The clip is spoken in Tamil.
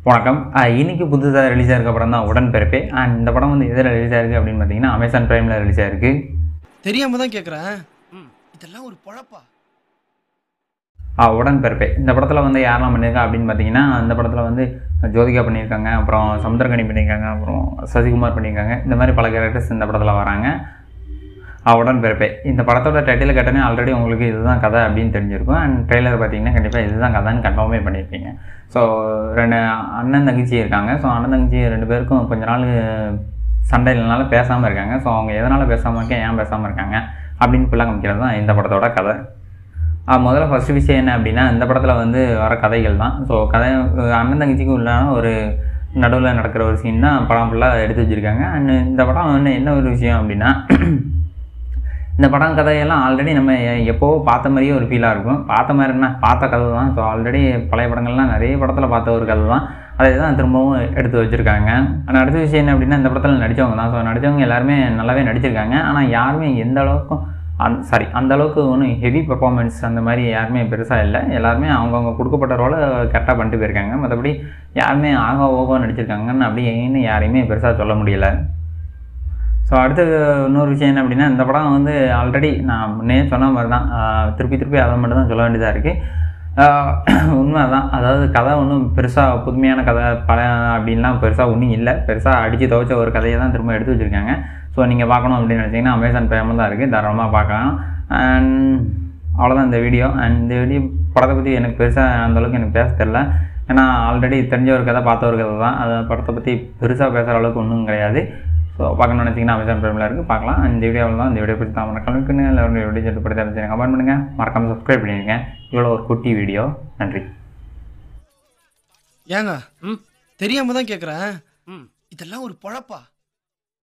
வணக்கம் அஹ் இன்னைக்கு புதுசாக ரிலீஸ் ஆயிருக்க படம் தான் உடன்பிறப்பே அண்ட் இந்த படம் வந்து எதில் ரிலீஸ் ஆயிருக்கு அப்படின்னு பார்த்தீங்கன்னா அமேசான் பிரைமில் ரிலீஸ் ஆயிருக்கு தெரியாம தான் கேக்குறேன் இதெல்லாம் ஒரு பொழப்பா அஹ் உடன்பிறப்பே இந்த படத்தில் வந்து யாரெல்லாம் பண்ணியிருக்கா அப்படின்னு பார்த்தீங்கன்னா இந்த படத்தில் வந்து ஜோதிகா பண்ணியிருக்காங்க அப்புறம் சமுத்திரகனி பண்ணியிருக்காங்க அப்புறம் சசிகுமார் பண்ணியிருக்காங்க இந்த மாதிரி பல கேரக்டர்ஸ் இந்த படத்தில் வராங்க அஹ் உடன்பிறப்பே இந்த படத்தோட டைட்டில் கேட்டனே ஆல்ரெடி உங்களுக்கு இதுதான் கதை அப்படின்னு தெரிஞ்சிருக்கும் அண்ட் ட்ரெய்லர் பார்த்தீங்கன்னா கண்டிப்பாக இதுதான் கதைன்னு கன்ஃபார்மே பண்ணியிருப்பீங்க ஸோ ரெண்டு அண்ணன் தங்கச்சி இருக்காங்க ஸோ அண்ணன் தங்கச்சி ரெண்டு பேருக்கும் கொஞ்ச நாள் சண்டை இல்லைனால பேசாமல் இருக்காங்க ஸோ அவங்க எதனால் பேசாமல் இருக்கேன் ஏன் பேசாமல் இருக்காங்க அப்படின்னு ஃபுல்லாக காமிக்கிறது தான் இந்த படத்தோட கதை ஆ, முதல்ல ஃபர்ஸ்ட் விஷயம் என்ன அப்படின்னா இந்த படத்தில் வந்து வர கதைகள் தான் ஸோ கதை அஹ் அண்ணன் தங்கச்சிக்கு உள்ளான ஒரு நடுவில் நடக்கிற ஒரு சீன் தான் படம் ஃபுல்லாக எடுத்து வச்சுருக்காங்க அண்ட் இந்த படம் வந்து என்ன ஒரு விஷயம் அப்படின்னா இந்த படம் கதையெல்லாம் ஆல்ரெடி நம்ம எ- எப்போவோ பார்த்த மாதிரியே ஒரு ஃபீலாக இருக்கும் பார்த்த மாதிரினா பார்த்த கதை தான் ஸோ ஆல்ரெடி பழைய படங்கள்லாம் நிறைய படத்தில் பார்த்த ஒரு கதை தான் அதை தான் திரும்பவும் எடுத்து வச்சுருக்காங்க ஆனால் அடுத்த விஷயம் என்ன அப்படின்னா இந்த படத்தில் நடித்தவங்க தான் ஸோ நடித்தவங்க எல்லாருமே நல்லாவே நடிச்சிருக்காங்க ஆனால் யாருமே எந்த அளவுக்கும் அந் சாரி அந்த அளவுக்கு ஒன்றும் ஹெவி பெர்ஃபார்மன்ஸ் அந்த மாதிரி யாருமே பெருசாக இல்லை எல்லாருமே அவங்கவுங்க கொடுக்கப்பட்ட ரோலை கரெக்டாக பண்ணிட்டு போயிருக்காங்க மற்றபடி யாருமே ஆகா ஓகோ நடிச்சிருக்காங்கன்னு அப்படின்னு யாரையுமே பெருசாக சொல்ல முடியல ஸோ அடுத்து இன்னொரு விஷயம் என்ன அப்படின்னா இந்த படம் வந்து ஆல்ரெடி நான் முன்னே சொன்ன மாதிரி தான் ஆஹ் திருப்பி திருப்பி அதை மட்டும் தான் சொல்ல வேண்டியதாக இருக்குது உண்மை தான் அதாவது கதை ஒன்றும் பெருசாக புதுமையான கதை படம் அப்படின்லாம் பெருசாக ஒன்றும் இல்லை பெருசாக அடித்து துவைச்ச ஒரு கதையை தான் திரும்ப எடுத்து வச்சுருக்காங்க ஸோ நீங்கள் பார்க்கணும் அப்படின்னு நினச்சிங்கன்னா அமேசான் பேமெண்ட் தான் இருக்குது தாராளமாக பார்க்கலாம் அண்ட் அவ்வளோதான் இந்த வீடியோ அண்ட் இந்த வீடியோ படத்தை பற்றி எனக்கு பெருசாக அந்தளவுக்கு எனக்கு பேச தெரில ஏன்னா ஆல்ரெடி தெரிஞ்ச ஒரு கதை பார்த்த ஒரு கதை தான் அது படத்தை பற்றி பெருசாக பேசுகிற அளவுக்கு ஒன்றும் கிடையாது ஸோ பார்க்கணும்னு நினச்சிங்கன்னா அமேசான் பிரைமில் இருக்குது பார்க்கலாம் இந்த வீடியோவில் தான் இந்த வீடியோ பற்றி தான் மறக்காம எல்லாரும் வீடியோ சொல்லி படுத்த கமெண்ட் பண்ணுங்கள் மறக்காமல் சப்ஸ்கிரைப் பண்ணிடுங்க இவ்வளோ ஒரு குட்டி வீடியோ நன்றி ஏங்க ம். தெரியாம தான் கேக்குறேன் ம். இதெல்லாம் ஒரு பொழப்பா